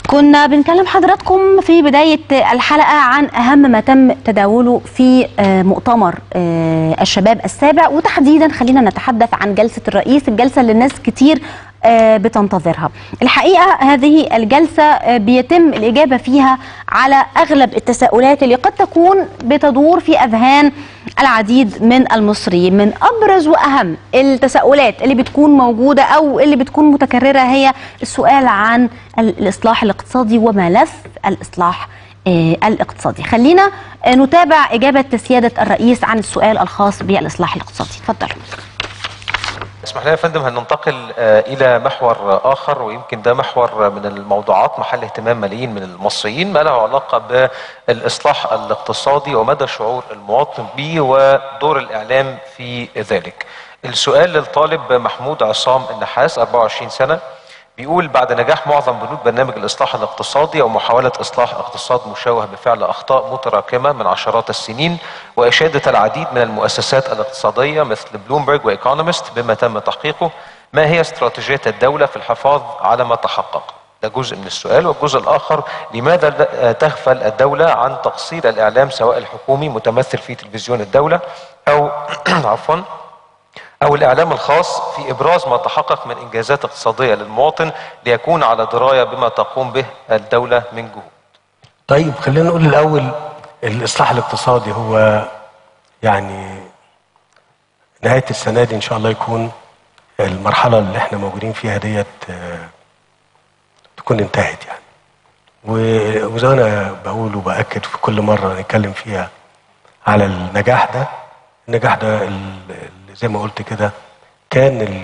كنا بنكلم حضراتكم في بداية الحلقة عن أهم ما تم تداوله في آه، مؤتمر آه، الشباب السابع وتحديدا خلينا نتحدث عن جلسة الرئيس الجلسة اللي الناس كتير آه، بتنتظرها الحقيقة هذه الجلسة آه، بيتم الإجابة فيها على أغلب التساؤلات اللي قد تكون بتدور في أذهان العديد من المصريين من أبرز وأهم التساؤلات اللي بتكون موجودة أو اللي بتكون متكررة هي السؤال عن الإصلاح الاقتصادي وملف الإصلاح آه، الاقتصادي خلينا آه، نتابع إجابة سيادة الرئيس عن السؤال الخاص بالإصلاح الاقتصادي تفضل اسمح لي يا فندم هننتقل آه، الى محور آه، اخر ويمكن ده محور من الموضوعات محل اهتمام ملايين من المصريين ما له علاقه بالاصلاح الاقتصادي ومدى شعور المواطن به ودور الاعلام في ذلك. السؤال للطالب محمود عصام النحاس 24 سنه بيقول بعد نجاح معظم بنود برنامج الاصلاح الاقتصادي او محاوله اصلاح اقتصاد مشوه بفعل اخطاء متراكمه من عشرات السنين واشاده العديد من المؤسسات الاقتصاديه مثل بلومبرج وايكونومست بما تم تحقيقه ما هي استراتيجيه الدوله في الحفاظ على ما تحقق؟ ده جزء من السؤال والجزء الاخر لماذا لا- تغفل الدوله عن تقصير الاعلام سواء الحكومي متمثل في تلفزيون الدوله او عفوا أو الإعلام الخاص في إبراز ما تحقق من إنجازات اقتصادية للمواطن ليكون على دراية بما تقوم به الدولة من جهود طيب خلينا نقول الاول الاصلاح الاقتصادي هو يعني نهايه السنه دي ان شاء الله يكون المرحله اللي احنا موجودين فيها ديت آه، تكون انتهت يعني و- وزي ما انا بقول وباكد في كل مره نتكلم فيها على النجاح ده النجاح ده ال- ال- زي ما قلت كده كان ال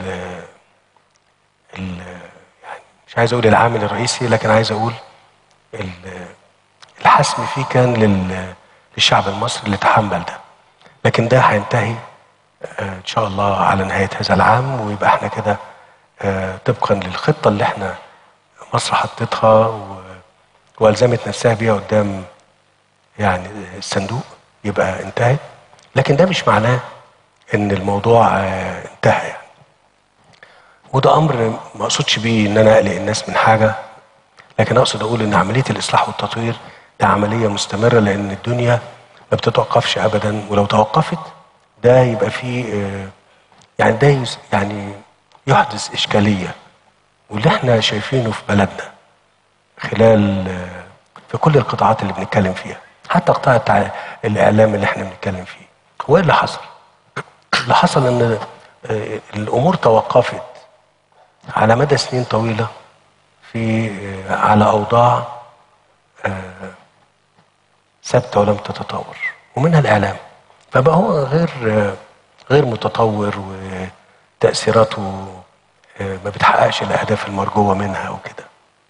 ال يعني مش عايز اقول العامل الرئيسي لكن عايز اقول ال- الحسم فيه كان لل- للشعب المصري اللي تحمل ده لكن ده هينتهي آه، ان شاء الله على نهايه هذا العام ويبقى احنا كده آه، طبقا للخطه اللي احنا مصر حطتها و- والزمت نفسها بيها قدام يعني الصندوق يبقى انتهت لكن ده مش معناه ان الموضوع آه، انتهى يعني وده امر ما اقصدش بيه ان انا اقلق الناس من حاجه لكن اقصد اقول ان عمليه الاصلاح والتطوير ده عمليه مستمره لان الدنيا ما بتتوقفش ابدا ولو توقفت ده يبقى فيه آه، يعني ده يس- يعني يحدث اشكاليه واللي احنا شايفينه في بلدنا خلال آه، في كل القطاعات اللي بنتكلم فيها حتى قطاع التع- الاعلام اللي احنا بنتكلم فيه هو ايه اللي حصل؟ اللي حصل ان آه، الامور توقفت على مدى سنين طويله في آه، على اوضاع آه، ثابته ولم تتطور ومنها الاعلام فبقى هو غير آه، غير متطور وتاثيراته آه، ما بتحققش الاهداف المرجوه منها وكده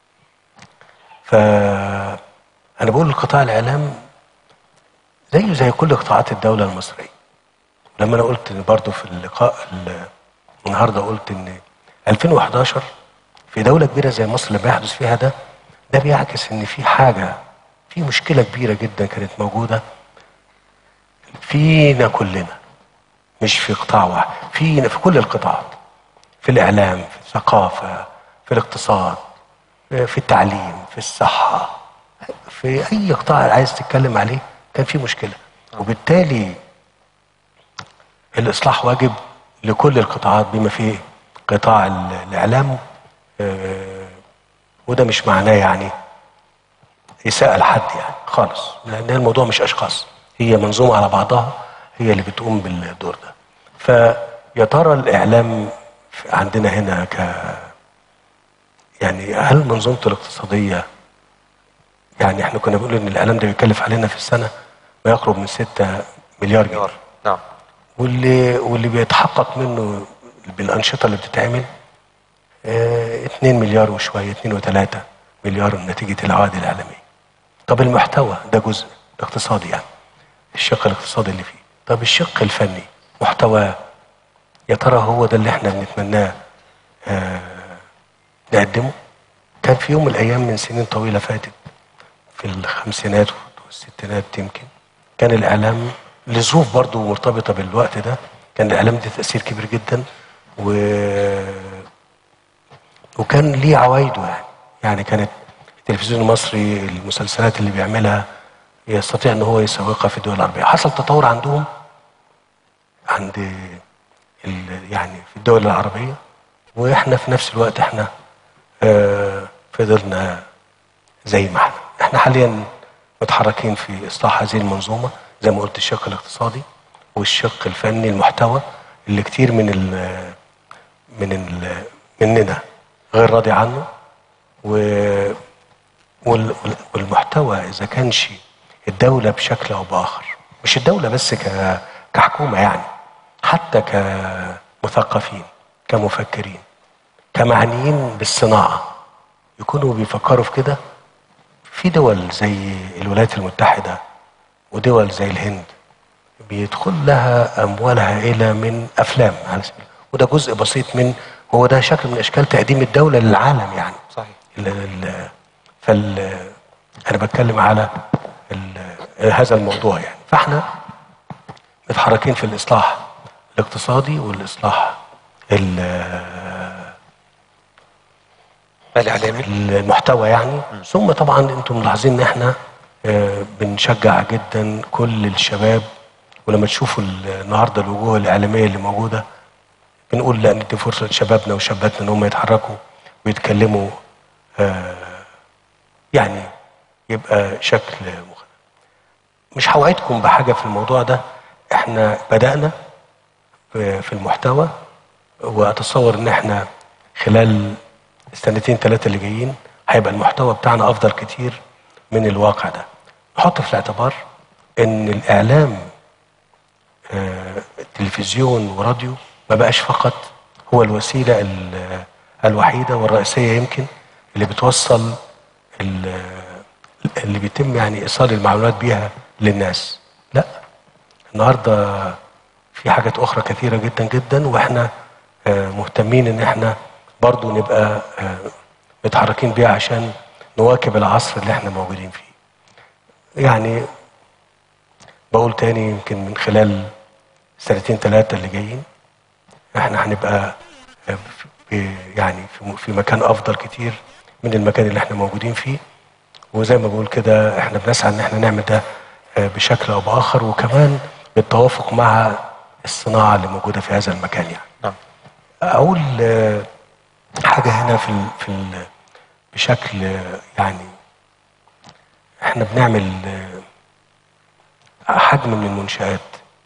فانا بقول لقطاع الاعلام زيه زي كل قطاعات الدوله المصريه لما انا قلت برضه في اللقاء ال- النهارده قلت ان 2011 في دوله كبيره زي مصر اللي بيحدث فيها ده ده بيعكس ان في حاجه في مشكله كبيره جدا كانت موجوده فينا كلنا مش في قطاع واحد فينا في كل القطاعات في الاعلام في الثقافه في الاقتصاد في التعليم في الصحه في اي قطاع عايز تتكلم عليه كان في مشكله وبالتالي الاصلاح واجب لكل القطاعات بما فيه قطاع ال- الاعلام آه، وده مش معناه يعني اساءه لحد يعني خالص لان الموضوع مش اشخاص هي منظومه على بعضها هي اللي بتقوم بالدور ده فيا ترى الاعلام في- عندنا هنا ك يعني هل منظومته الاقتصاديه يعني احنا كنا بنقول ان الاعلام ده بيكلف علينا في السنه ما يقرب من 6 مليار جنيه مليار نعم واللي واللي بيتحقق منه بالانشطه اللي بتتعمل آه 2 مليار وشويه 2 و3 مليار نتيجه العوائد الاعلاميه. طب المحتوى ده جزء اقتصادي يعني الشق الاقتصادي اللي فيه. طب الشق الفني محتواه يا ترى هو ده اللي احنا بنتمناه آه نقدمه؟ كان في يوم من الايام من سنين طويله فاتت في الخمسينات والستينات يمكن كان الاعلام لظروف برضه مرتبطه بالوقت ده كان الاعلام ده تاثير كبير جدا و وكان ليه عوايده يعني يعني كانت التلفزيون المصري المسلسلات اللي بيعملها يستطيع ان هو يسوقها في الدول العربيه حصل تطور عندهم عند ال- يعني في الدول العربيه واحنا في نفس الوقت احنا آه، فضلنا زي ما احنا احنا حاليا متحركين في اصلاح هذه المنظومه زي ما قلت الشق الاقتصادي والشق الفني المحتوى اللي كتير من ال من ال مننا غير راضي عنه و وال- وال- والمحتوى اذا كانش الدوله بشكل او باخر مش الدوله بس ك كحكومه يعني حتى كمثقفين كمفكرين كمعنيين بالصناعه يكونوا بيفكروا في كده في دول زي الولايات المتحده ودول زي الهند بيدخل لها اموال هائله من افلام على سبيل وده جزء بسيط من هو ده شكل من اشكال تقديم الدوله للعالم يعني صحيح ال ال فال انا بتكلم على ال هذا الموضوع يعني فاحنا متحركين في الاصلاح الاقتصادي والاصلاح ال- الاعلامي المحتوى يعني ثم طبعا انتم ملاحظين ان احنا آه، بنشجع جدا كل الشباب ولما تشوفوا النهارده الوجوه الاعلاميه اللي موجوده بنقول لا ندي فرصه لشبابنا وشاباتنا ان هم يتحركوا ويتكلموا آه، يعني يبقى شكل مختلف مش هوعدكم بحاجه في الموضوع ده احنا بدانا في في المحتوى واتصور ان احنا خلال السنتين ثلاثه اللي جايين هيبقى المحتوى بتاعنا افضل كتير من الواقع ده نحط في الاعتبار ان الاعلام آه، تلفزيون وراديو ما بقاش فقط هو الوسيله ال- الوحيده والرئيسيه يمكن اللي بتوصل ال- اللي بيتم يعني ايصال المعلومات بيها للناس لا النهارده في حاجات اخرى كثيره جدا جدا واحنا آه، مهتمين ان احنا برضو نبقى آه، متحركين بيها عشان نواكب العصر اللي احنا موجودين فيه يعني بقول تاني يمكن من خلال سنتين ثلاثة اللي جايين احنا هنبقى آه، في- يعني في- في مكان افضل كتير من المكان اللي احنا موجودين فيه وزي ما بقول كده احنا بنسعى ان احنا نعمل ده آه، بشكل او باخر وكمان بالتوافق مع الصناعه اللي موجوده في هذا المكان يعني. نعم اقول آه، حاجه هنا في ال في ال بشكل آه، يعني احنا بنعمل آه، حجم من المنشآت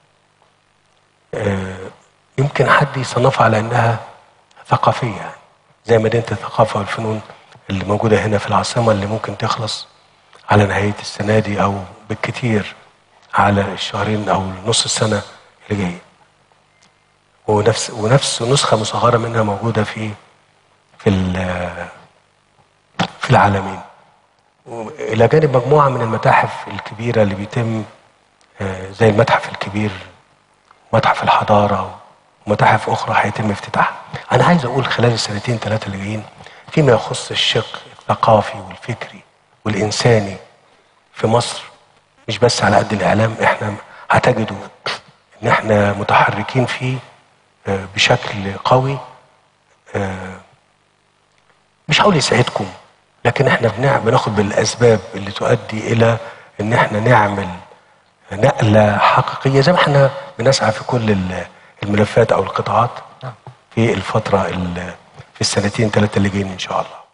آه، يمكن حد يصنفها على انها ثقافيه يعني زي مدينه الثقافه والفنون اللي موجوده هنا في العاصمه اللي ممكن تخلص على نهايه السنه دي او بالكثير على الشهرين او نص السنه اللي جايه ونفس ونفس نسخه مصغره منها موجوده في في ال- في العالمين الى جانب مجموعه من المتاحف الكبيره اللي بيتم آه، زي المتحف الكبير متحف الحضاره ومتاحف اخرى هيتم افتتاحها. انا عايز اقول خلال السنتين ثلاثه اللي جايين فيما يخص الشق الثقافي والفكري والانساني في مصر مش بس على قد الاعلام احنا هتجدوا ان احنا متحركين فيه آه، بشكل قوي آه، مش هقول يسعدكم لكن احنا بنع- بناخد بالاسباب اللي تؤدي الى ان احنا نعمل نقله حقيقيه زي ما احنا بنسعى في كل ال- الملفات او القطاعات في الفتره ال- في السنتين ثلاثه اللي جايين ان شاء الله